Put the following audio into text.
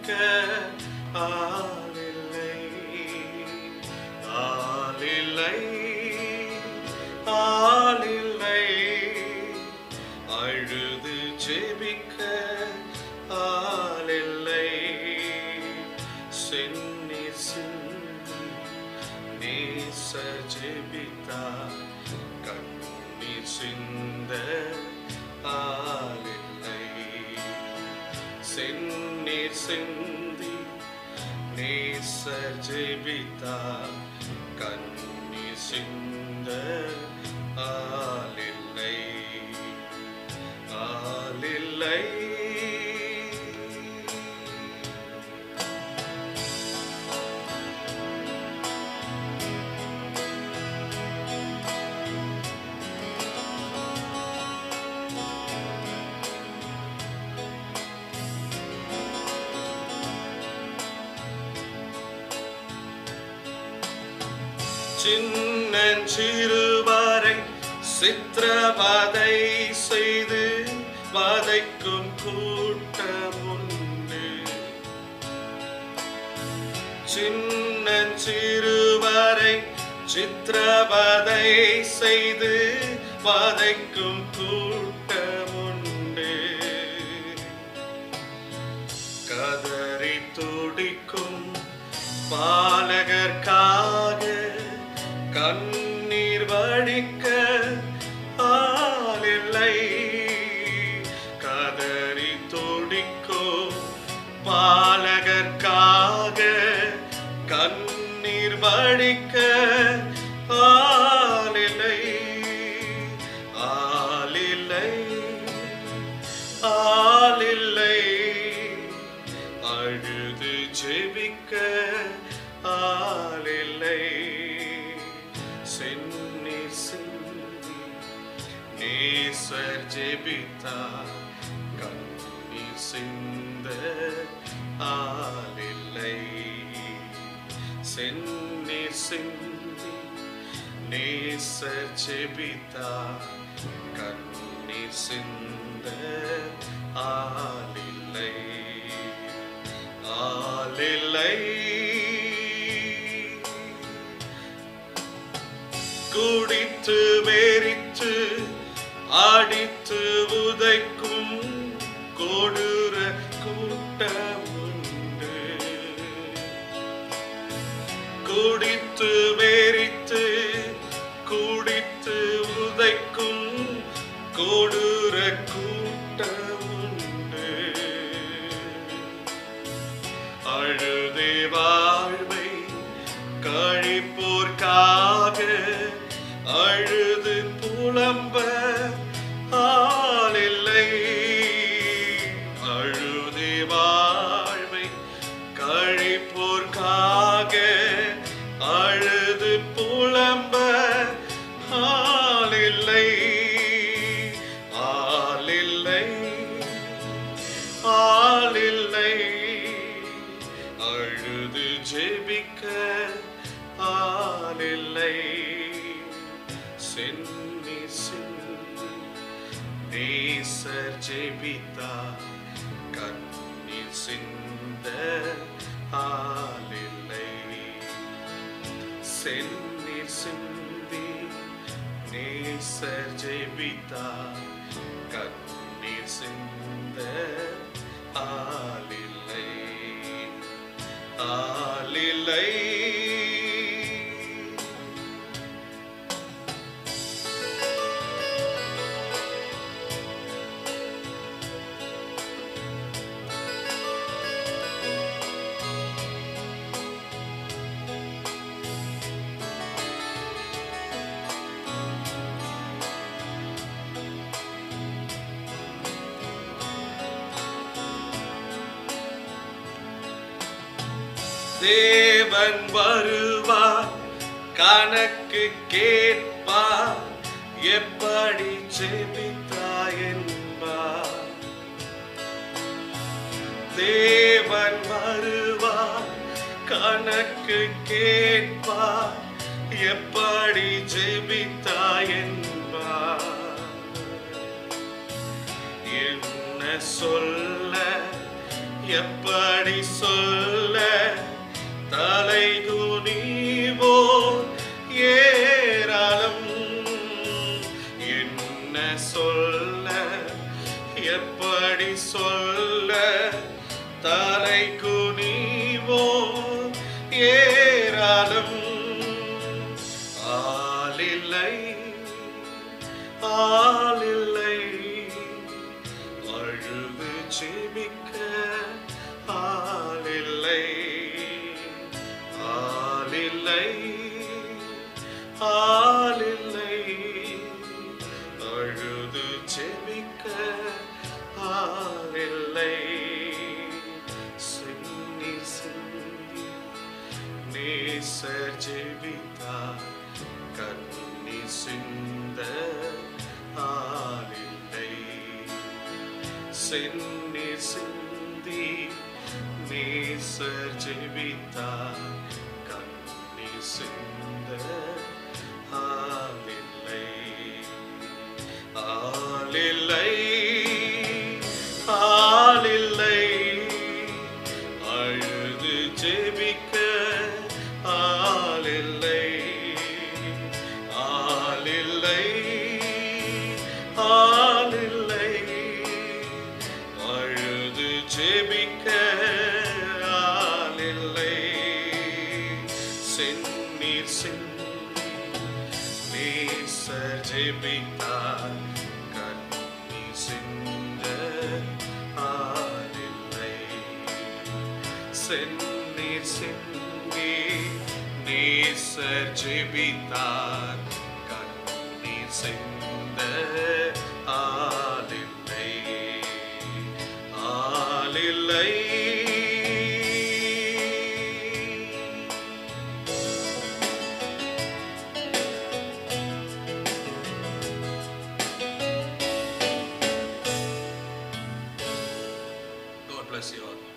ஜெபிக்க ஆளில்லை ஆளில்லை ஆளில்லை அழுது ஜெபிக்க ஆளில்லை சென்னி சிந்தி நேச ஜெபித்தா கண்ணி சிந்த ஆளில்லை செந்நீர் சிந்தி நேச ஜெபித்தா கண்ணி சிந்த ஆளில்லை ஆளில்லை சின்னஞ்சிறுவரை சித்திரவதை செய்து வதைக்கும் கூட்டமுண்டு சின்னஞ்சிறுவரை சித்திரவதை செய்து வதைக்கும் கூட்டமுண்டு கதறி துடிக்கும் பாலகர்க்காக கண்ணீர் வடிக்க ஆளில்லை கதறி துடிக்கும் பாலகர்க்காக கண்ணீர் வடிக்க ஆளில்லை ஆளில்லை ஆளில்லை அழுது ஜெபிக்க ஆளில்லை சென்னி சிந்தி நேசர் ஜெபித்தா கண்ணி சிந்த ஆளில்லை சென்னீர் சிந்தி நேசர் ஜெபித்தா கண்ணீர் சிந்த ஆளில்லை ஆளில்லை குடித்து வெறித்து அடித்து உதைக்கும் கொடூர கூட்டம் உண்டு குடித்து வெறித்து குடித்து உதைக்கும் கொடூர கூட்டம் உண்டு அழுதே வாழ்வை கழிப்போர்க்காக அழுது புலம்ப ஆளில்லை அழுதே வாழ்வை கழிப்போர்க்காக அழுது புலம்ப ஆளில்லை ஆளில்லை ஆளில்லை அழுது ஜெபிக்க ஆளில்லை சென்னி சிந்தி நேசர் ஜெபித்தா கண்ணீர் சிந்த ஆளில்லை சென்னீர் சிந்தி நேசர் ஜெபித்தா கண்ணீர் சிந்த ஆளில்லை ஆளில்லை தேவன் வருவார் கணக்கு கேட்பார் எப்படி ஜெபித்தாய் என்பார் தேவன் வருவார் கணக்கு கேட்பார் எப்படி ஜெபித்தாய் என்பார் என்ன சொல்ல எப்படி சொல்ல தலை துணிவோ ஏராளம் என்ன சொல்ல எப்படி சொல்ல தலை குனிவோ ஏராளம் ஆளில்லை ஆளில்லை அழுது ஜெபிக்க ஆளில்லை ஆளில்லை ஆளில்லை அழுது ஜெபிக்க ஆளில்லை சிந்தி சிந்தி நேசர் ஜெபித்தார் கண்ணி சிந்த ஆளில்லை சென்னி சிந்தி நேசர் ஜெபித்தார் கண்ணி சிந்த ஆளில்லை ஆளில்லை ஆளில்லை அழுது ஜெபிக்க ஆளில்லை ஆளில்லை ஆளில்லை அழுது ஜெபிக்க ஆளில்லை செந்நீர் சிந்தி நேச ஜெபித்தார் கண்ணி சிந்த ஆளில்லை செந்நீர் சிந்தி நேசர் ஜெபித்தார் கண்ணீர் சிந்த ஆளில்லை ஆளில்லை God bless you all.